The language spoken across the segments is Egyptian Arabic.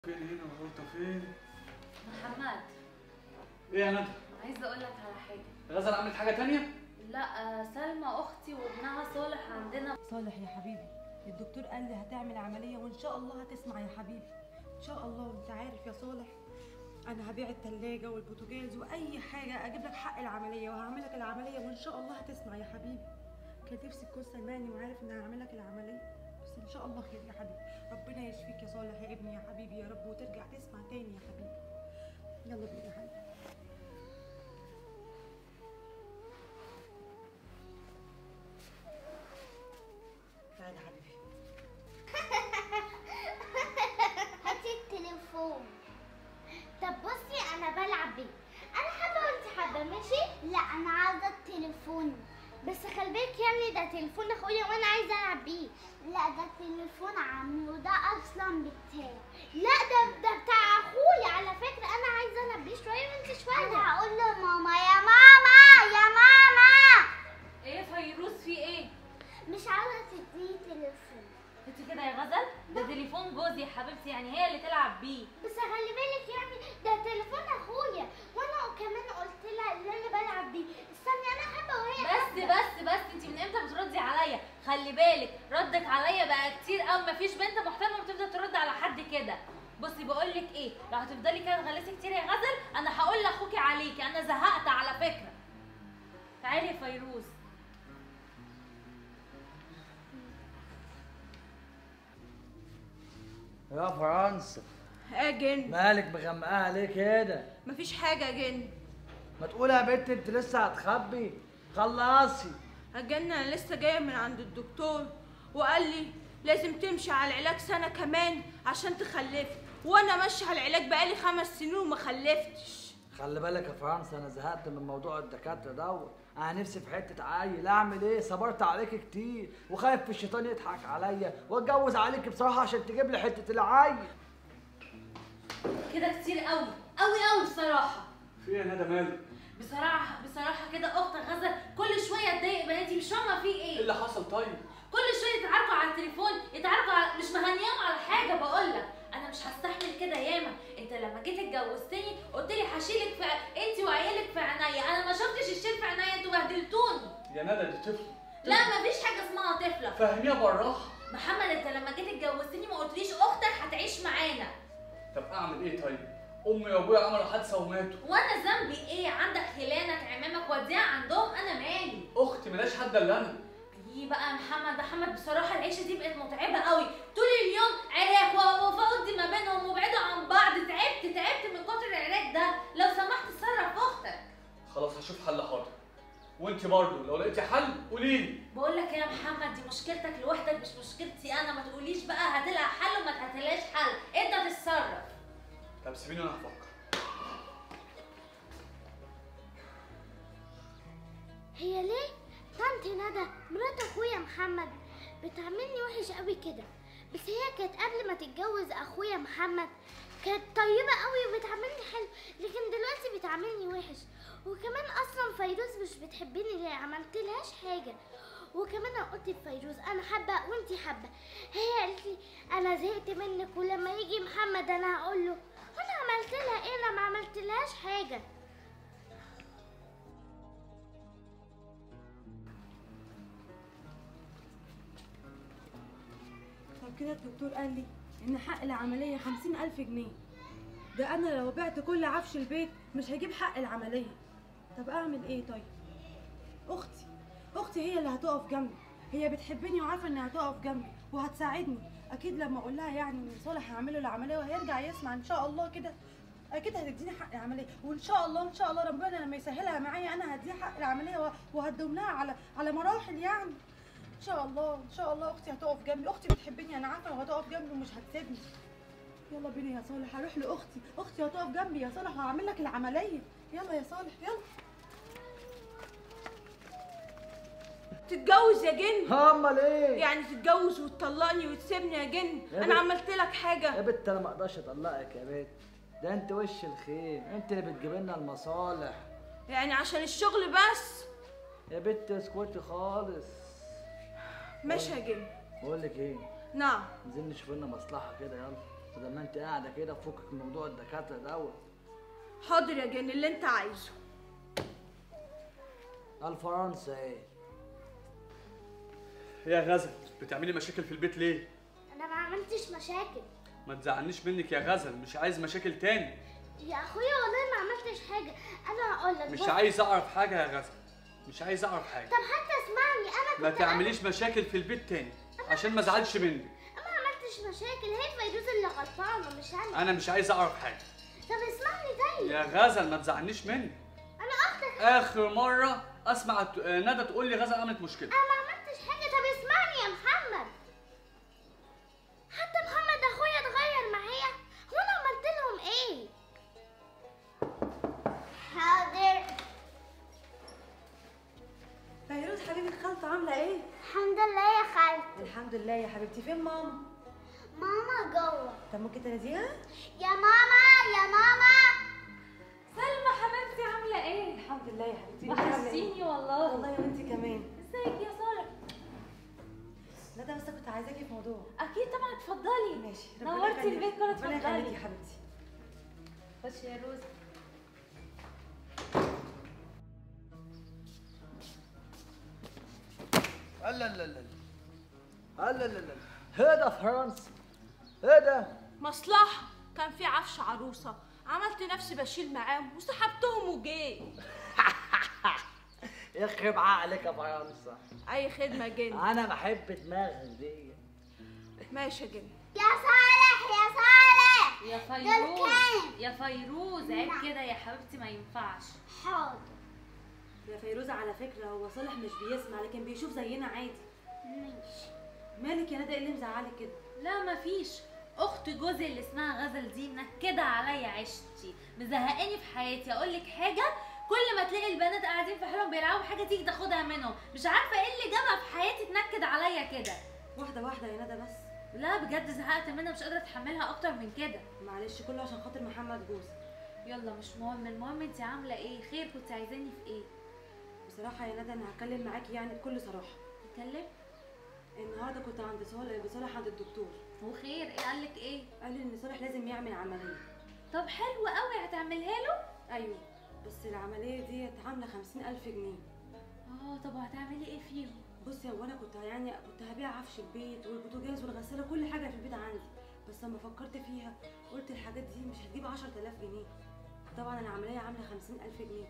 فين هنا الغلطة فين؟ محمد ايه يا ندى؟ عايزه اقول لك على حاجه غزل عملت حاجة تانية؟ لا آه، سلمى اختي وابنها صالح عندنا صالح يا حبيبي الدكتور قال لي هتعمل عملية وإن شاء الله هتسمع يا حبيبي إن شاء الله أنت عارف يا صالح أنا هبيع التلاجة والبوتاجاز وأي حاجة أجيب لك حق العملية وهعمل لك العملية وإن شاء الله هتسمع يا حبيبي كان نفسي تكون سامعني وعارف إن هعمل لك العملية بس إن شاء الله خير يا حبيبي ربنا يشفيك يا صالح يا ابني يا حبيبي يا رب وترجع تسمع تاني يا حبيبي يلا بينا يا حبيبي تعالى يا حبيبي هاتي التليفون طب بصي انا بلعب بيه انا حابه وانت حابه ماشي لا انا عاوزه التليفون بس خلي بالك يا ابني ده تليفون اخويا وانا عايزه العب بيه لا ده تليفون عمي وده اصلا بتاعي لا ده ده بتاع اخويا على فكره انا عايزه العب بيه شويه وانت شويه انا هقول لماما يا ماما يا ماما ايه فيروز في ايه مش عاوزه تديني تليفون انت كده يا غزل ده تليفون جوزي يا حبيبتي يعني هي اللي تلعب بيه بس خلي بالك يعني ده تليفون اخويا وانا كمان قلت لها ان انا بلعب بيه استني انا حابه وهي بس حابة. بس بس انت من امتى بتردي عليا خلي بالك ردك عليا بقى كتير قوي مفيش بنت محترمه بتفضل ترد على حد كده بصي بقول لك ايه لو هتفضلي كده تغلسي كتير يا غزل انا هقول لاخوكي عليكي انا زهقت على فكره تعالي يا فيروز يا فرنسا يا جن مالك مغمقاها ليه كده مفيش حاجة يا جن ما تقولي يا بنت انت لسه هتخبي خلصي الجنة أنا لسه جاية من عند الدكتور وقال لي لازم تمشي على العلاج سنة كمان عشان تخلفي وأنا ماشية على العلاج بقالي خمس سنين وما خلفتش خلي بالك يا فرنسا انا زهقت من موضوع الدكاتره دوت انا نفسي في حته عيل اعمل ايه صبرت عليك كتير وخايف الشيطان يضحك عليا واتجوز عليك بصراحه عشان تجيب لي حته العيل كده كتير قوي قوي قوي بصراحه في ايه يا ندى مالك؟ بصراحه بصراحه كده اخت غزل كل شويه تضايق بناتي مش فاهمه في ايه ايه اللي حصل طيب؟ كل شويه يتعاركوا على التليفون يتعاركوا على... مش مهنياهم على حاجه بقول لك انا مش هستحمل كده ياما انت لما جيت اتجوزتني قلت لي هشيلك في انت وعيالك في عينيا انا ما شفتش الشيل في عينيا انتوا بهدلتوني يا ندى دي طفلة لا مفيش حاجه اسمها طفله فهميها بالراحة محمد انت لما جيت اتجوزتني ما قلتليش اختك هتعيش معانا طب اعمل ايه طيب؟ امي وابويا عملوا حادثة وماتوا وانا ذنبي ايه عندك خلانك عمامك وديها عندهم انا مالي اختي ملاش حد الا انا ايه بقى يا محمد محمد بصراحه العيشه دي بقت متعبه قوي طول اليوم عراك وفوت دي ما بينهم وبعدوا عن بعض تعبت تعبت من كتر العراك ده لو سمحت اتصرف في اختك خلاص هشوف حل حاضر وانت برضه لو لقيتي حل قوليلي بقول لك يا محمد دي مشكلتك لوحدك مش مشكلتي انا ما تقوليش بقى هتلقى حل وما هتلاقيش حل انت تتصرف طب سيبيني انا هفكر هي ليه طنط ندى مرات اخويا محمد بتعاملني وحش قوي كده بس هي كانت قبل ما تتجوز اخويا محمد كانت طيبة قوي وبتعاملني حلو لكن دلوقتي بتعاملني وحش وكمان اصلا فيروز مش بتحبني ليه عملت لهاش حاجة وكمان انا قلت لفيروز انا حابة وانتي حابة هي قالت لي انا زهقت منك ولما يجي محمد انا هقول له انا عملت لها ايه انا ما عملت لهاش حاجة طب كده الدكتور قال لي ان حق العمليه خمسين الف جنيه ده انا لو بعت كل عفش البيت مش هجيب حق العمليه طب اعمل ايه طيب اختي اختي هي اللي هتقف جنبي هي بتحبني وعارفه انها هتقف جنبي وهتساعدني اكيد لما اقول لها يعني ان صالح هعمله العمليه وهيرجع يسمع ان شاء الله كده اكيد هتديني حق العمليه وان شاء الله ان شاء الله ربنا لما يسهلها معايا انا هديها حق العمليه وه- وهدوم لها على على مراحل يعني ان شاء الله ان شاء الله اختي هتقف جنبي اختي بتحبني انا عارفه وهتقف جنبي ومش هتسيبني يلا بينا يا صالح هروح لاختي اختي هتقف جنبي يا صالح وهعمل لك العمليه يلا يا صالح يلا تتجوز يا جن امال ايه يعني تتجوز وتطلقني وتسيبني يا جن يا انا بنت. عملت لك يا حاجه بنت انا ما اقدرش اطلقك يا بنت ده انت وش الخير انت اللي بتجيب لنا المصالح يعني عشان الشغل بس يا بنت اسكتي خالص ماشي يا جن بقول لك ايه نعم ننزل نشوف لنا مصلحه كده يلا بدل ما انت قاعده كده فكك من موضوع الدكاتره دوت حاضر يا جن اللي انت عايزه قال فرنسا ايه يا غزل بتعملي مشاكل في البيت ليه انا ما عملتش مشاكل ما تزعلنيش منك يا غزل مش عايز مشاكل تاني يا اخويا والله ما عملتش حاجه انا هقول لك مش بص. عايز اعرف حاجه يا غزل مش عايز اعرف حاجه طب حتى اسمعني انا كنت ما تعمليش مشاكل في البيت تاني عشان ما ازعلش منك انا ما عملتش مشاكل هي فيروز اللي غلطانه مش انا انا مش عايز اعرف حاجه طب اسمعني طيب يا غزل ما تزعلنيش مني انا اختك اخر مره اسمع ت- ندى تقول لي غزل عملت مشكله انا ما عملتش حاجه طب اسمعني يا محمد حتى محمد اخويا اتغير معايا هو انا عملت لهم ايه حاضر فيروز حبيبه خالته عامله ايه الحمد لله يا خالتي الحمد لله يا حبيبتي فين ماما ماما جوه طب ممكن تناديها يا ماما يا ماما سلمى حبيبتي عامله ايه الحمد لله يا حبيبتي انت عاملة إيه؟ وحشتيني والله والله وانت كمان ازيك يا ساره ندى بس كنت عايزاكي في موضوع اكيد طبعا اتفضلي ماشي ربنا نورتي يخليكي. البيت كله ربنا يخليكي اتفضلي يا حبيبتي خش يا روز لا لا لا لا لا لا لا هذا فرنسا هذا مصلحة كان في عفش عروسة عملت نفسي بشيل معاهم وسحبتهم وجيت يخرب عقلك يا فرنسا اي خدمة جن انا بحب دماغك دي ماشي يا جن يا صالح يا صالح يا دول فيروز كام؟ يا فيروز عيب كده يا حبيبتي ما ينفعش حاضر يا فيروزة على فكرة هو صالح مش بيسمع لكن بيشوف زينا عادي ماشي مالك يا ندى ايه اللي مزعلك كده لا مفيش اخت جوزي اللي اسمها غزل دي منكده عليا عيشتي مزهقاني في حياتي اقول لك حاجه كل ما تلاقي البنات قاعدين في حالهم بيلعبوا حاجه تيجي تاخدها منهم مش عارفه ايه اللي جابها في حياتي تنكد عليا كده واحدة واحدة يا ندى بس لا بجد زهقت منها مش قادره اتحملها اكتر من كده معلش كله عشان خاطر محمد جوزك يلا مش مهم المهم انت عامله ايه خير كنت عايزاني في ايه بصراحة يا ندى انا هتكلم معاكي يعني بكل صراحة اتكلم النهارده كنت عند صالح بصالح عند الدكتور وخير ايه قالك ايه قال لي ان صالح لازم يعمل عملية طب حلو قوي هتعملها له ايوه بس العملية ديت عاملة خمسين ألف جنيه اه طب هتعملي ايه فيهم بصي هو انا كنت يعني كنت هبيع عفش البيت والبوتاجاز والغسالة كل حاجة في البيت عندي بس لما فكرت فيها قلت الحاجات دي مش هتجيب عشرة آلاف جنيه طبعا العملية عاملة خمسين ألف جنيه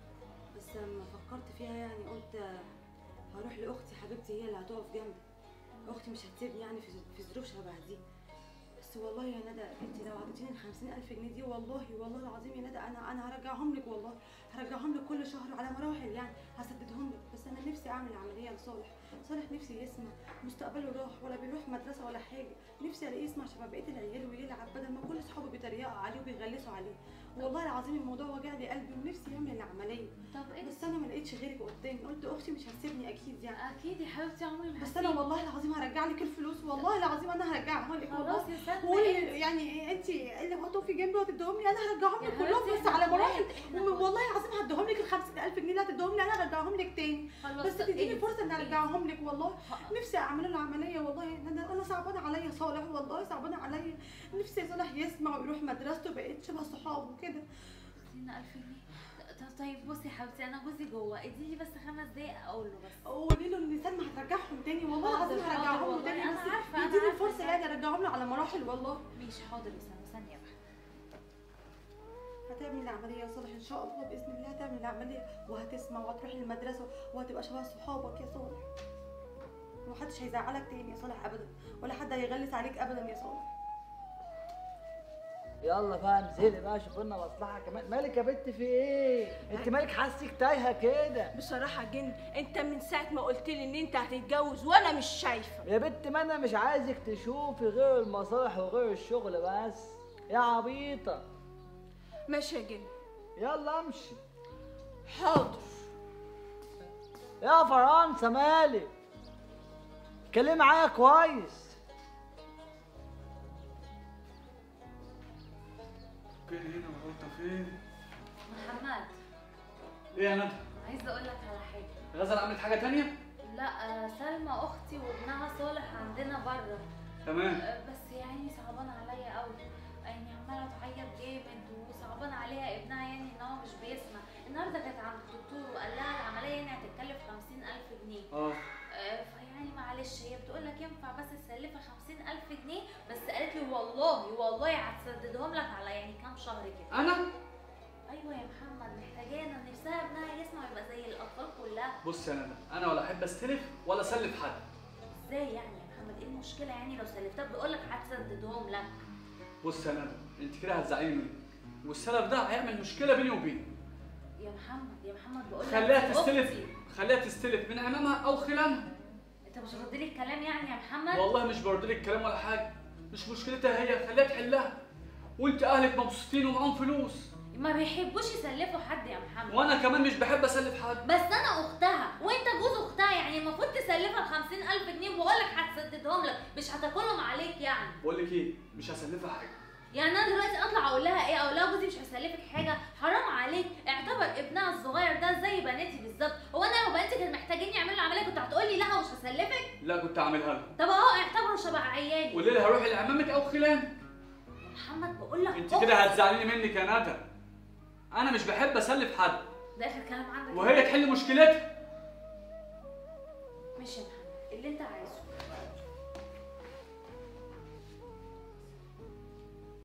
بس لما فكرت فيها يعني قلت آه، هروح لأختي حبيبتي هي اللي هتقف جنبي أختي مش هتسيبني يعني في في ظروف شبه دي بس والله يا ندى انت لو عطيتيني ال 50000 جنيه دي والله والله العظيم يا ندى انا انا هرجعهم لك والله هرجعهم لك كل شهر على مراحل يعني هسددهم لك بس انا نفسي اعمل عمليه لصالح صالح نفسي يسمع مستقبله راح ولا بيروح مدرسه ولا حاجه نفسي الاقيه يسمع شبه بقيه العيال ويلعب بدل ما كل اصحابه بيتريقوا عليه وبيغلسوا عليه والله العظيم الموضوع وجع لي قلبي ونفسي يعمل العمليه طب ايه بس انا ما لقيتش غيرك قدامي قلت اختي مش هتسيبني اكيد يعني اكيد يا حبيبتي عمري ما بس انا هسيبك. والله العظيم هرجع لك الفلوس والله العظيم انا هرجعها لك والله خلاص يا سلمى قولي انت- يعني انت اللي هتقفي جنبي وهتديهم لي انا هرجعهم يا لك كلهم حبيبتي بس احنا على مراحل اخوات، احنا وم- والله العظيم هديهم لك ال 50000 جنيه اللي هتديهم لي انا هرجعهم لك تاني خلاص بس طب تديني ايه؟ فرصه اني ايه؟ ارجعهم لك والله ح- نفسي اعمل له العمليه والله انا انا صعبانه عليا صالح والله صعبانه عليا نفسي صالح يسمع ويروح مدرسته بقيت شبه صحابه كده 60000 جنيه ط- طيب بصي يا حبيبتي انا جوزي جوه اديني بس خمس دقايق اقول له بس قولي له ان سلمى هترجعهم تاني والله حاضر، العظيم حاضر هرجعهم له والله، تاني أنا بس عارفة، أنا يديني عارفة فرصه يا يعني ارجعهم له على مراحل والله ماشي حاضر يا سلمى ثانيه واحده هتعمل العملية يا صالح إن شاء الله بإذن الله هتعمل العملية وهتسمع وهتروح المدرسة وهتبقى شبه صحابك يا صالح ومحدش هيزعلك تاني يا صالح أبدا ولا حد هيغلس عليك أبدا يا صالح يلا بقى انزلي بقى شوف لنا مصلحه كمان مالك يا بنت في ايه انت مالك حاسك تايهه كده بصراحة يا جن انت من ساعة ما قلت لي ان انت هتتجوز وانا مش شايفة يا بنت ما انا مش عايزك تشوفي غير المصالح وغير الشغل بس يا عبيطه ماشي يا جن يلا امشي حاضر يا فرنسا مالك اتكلمي معايا كويس فين هنا الغلطه فين محمد ايه يا ندى عايزه اقول لك على حاجه غزل عملت حاجه تانية لا آه، سلمى اختي وابنها صالح عندنا بره تمام آه، بس يعني صعبان عليا قوي يعني عماله تعيط جامد وصعبان عليها ابنها يعني ان هو مش بيسمع النهارده كانت عند الدكتور وقال لها العمليه يعني هتتكلف 50000 جنيه اه آه، فيعني معلش هي بتقول لك ينفع بس تسلفها 50000 جنيه بس قالت لي والله والله هتسددهم لك على يعني كام شهر كده انا ايوه يا محمد محتاجانا نفسها ابنها يسمع ويبقى زي الاطفال كلها بص يا ندى انا ولا احب استلف ولا اسلف حد ازاي يعني يا محمد ايه المشكله يعني لو سلفتها بقول لك هتسددهم لك بص يا ندى انت كده هتزعليني مني والسلف ده هيعمل مشكله بيني وبينك يا محمد يا محمد بقول لك خليها دي تستلف أختي. خليها تستلف من عمامها او خلانها انت مش رد لي الكلام يعني يا محمد والله مش برد لك كلام ولا حاجه مش مشكلتها هي خليها تحلها وانت اهلك مبسوطين ومعاهم فلوس ما بيحبوش يسلفوا حد يا محمد وانا كمان مش بحب اسلف حد بس انا اختها وانت جوز اختها يعني المفروض تسلفها 50000 جنيه وبقول لك هتسددهم لك مش هتاكلهم عليك يعني بقول لك ايه مش هسلفها حاجه يعني انا دلوقتي اطلع اقول لها ايه اقول لها جوزي مش هيسلفك حاجه حرام عليك اعتبر ابنها الصغير ده زي بناتي بالظبط هو انا لو بناتي كانوا محتاجين يعملوا عمليه كنت هتقولي لا مش هسلفك لا كنت اعملها لها طب اهو اعتبره شبه عيالي قولي لها روحي لعمامك او خلانك يا محمد بقول لك انت كده هتزعليني منك يا ندى انا مش بحب اسلف حد ده اخر كلام عندك وهي تحل مشكلتها ماشي يا محمد اللي انت عايزه